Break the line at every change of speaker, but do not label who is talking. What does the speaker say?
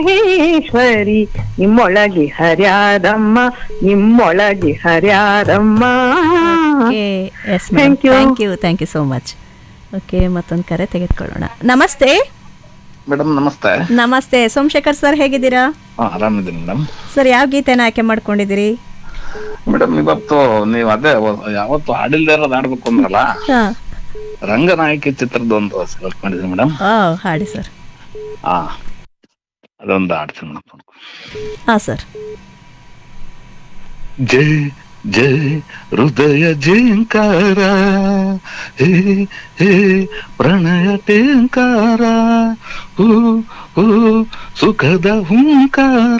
ಮಹೇಶ್ವರಿ ನಿಮ್ಮೊಳಗೆ ಹರ್ಯಾರಮ್ಮ ನಿಮ್ಮೊಳಗೆ ಹರ್ಯಾರಮ್ಮ
okay yes
Thank you.
Thank you thank you so much okay ಮತ್ತೊಂದು ಕರೆ ತೆಗೆದುಕೊಳ್ಳೋಣ ನಮಸ್ತೆ
ಮೇಡಮ್ ನಮಸ್ತೆ
ನಮಸ್ತೆ ಸೋಮಶೇಖರ್ ಸರ್ ಹೇಗಿದ್ದೀರಾ
ಹಾ ಆರಾಮಿದ್ದೀನಿ ಮೇಡಮ್
ಸರ್ ಯಾವ ಗೀತೆನ ಆಯ್ಕೆ ಮಾಡ್ಕೊಂಡಿದ್ದೀರಿ
ಮೇಡಮ್ ಇವತ್ತು ನೀವು ಅದೇ ಒ- ಯಾವತ್ತು ಹಾಡಿಲ್ದೇ ಇರೋದು ಆಡ್ಬೇಕು ಅಂದ್ರಲ್ಲ
ಹಾಂ
ರಂಗನಾಯಕಿ ಚಿತ್ರದ ಒಂದು ಸೆಲೆಕ್ಟ್ ಮಾಡಿದ್ದೀನಿ ಮೇಡಮ್
ಓ ಹಾಡಿ ಸರ್
ಹಾ ಅದೊಂದು ಆಡ್ತೀನಿ ಮೇಡಮ್
ಹಾಂ ಸರ್
ಜೈ ಜೈ ಹೃದಯ ಜಿಂಕಾರ ಹೇ ಹೇ ಪ್ರಣಯ ಟೇಂಕಾರ ಹೂ ಹೂ ಸುಖದ ಹುಂಕಾರ